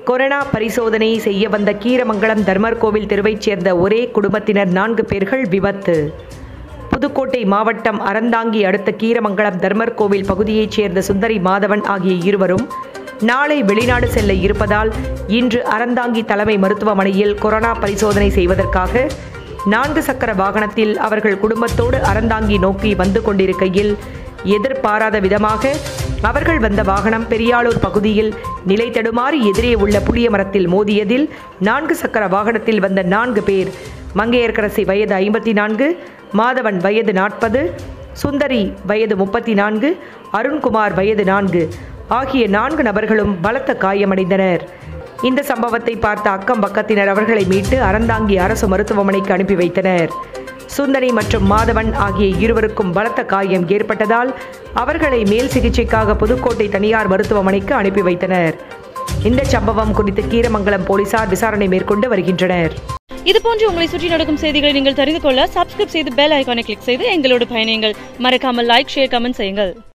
corona பரிசோதனை செய்ய வந்த கீரமங்கலம் தர்மர் கோவில் தெருவைச் சேர்ந்த ஒரே குடும்பத்தினர் நான்கு பேர்கள் விபத்து புதுக்கோட்டை மாவட்டம் அறந்தாங்கி அடுத்த கீரமங்கலம் தர்மர் கோவில் பகுதியைச் சேர்ந்த சுந்தரி மாதவன் ஆகிய இருவரும் நாளை வெளிநாடு செல்ல இருப்பதால் இன்று அறந்தாங்கி தலைமை மருத்துவமனையில் கொரோனா பரிசோதனை செய்வதற்காக நான்கு சக்கர வாகனத்தில் அவர்கள் குடும்பத்தோடு அறந்தாங்கி நோக்கி வந்து கொண்டிருக்கையில் எதிர்பாராத விதமாக அவர்கள் வந்த வாகனம் பெரியாளூர் பகுதியில் நிலை தடுமாறி எதிரே உள்ள புளிய மரத்தில் மோதியதில் நான்கு சக்கர வாகனத்தில் வந்த நான்கு பேர் மங்கையர்க்கரசி வயது ஐம்பத்தி நான்கு மாதவன் வயது நாற்பது சுந்தரி வயது முப்பத்தி நான்கு அருண்குமார் வயது நான்கு ஆகிய நான்கு நபர்களும் பலத்த காயமடைந்தனர் இந்த சம்பவத்தை பார்த்த அக்கம் பக்கத்தினர் அவர்களை மீட்டு அறந்தாங்கி அரசு மருத்துவமனைக்கு அனுப்பி வைத்தனர் சுந்தரி மற்றும் மாதவன் ஆகிய இருவருக்கும் பலத்த காயம் ஏற்பட்டதால் அவர்களை மேல் சிகிச்சைக்காக புதுக்கோட்டை தனியார் மருத்துவமனைக்கு அனுப்பி வைத்தனர் இந்த சம்பவம் குறித்து கீரமங்கலம் போலீசார் விசாரணை மேற்கொண்டு வருகின்றனர் இது போன்று உங்களை சுற்றி நடக்கும் செய்திகளை நீங்கள் தெரிந்து கொள்ள சப்ஸ்கிரைப் செய்து பெல் ஐகானை கிளிக் செய்து எங்களோடு பயணியுங்கள் மறக்காமல் லைக் ஷேர் கமெண்ட் செய்யுங்கள்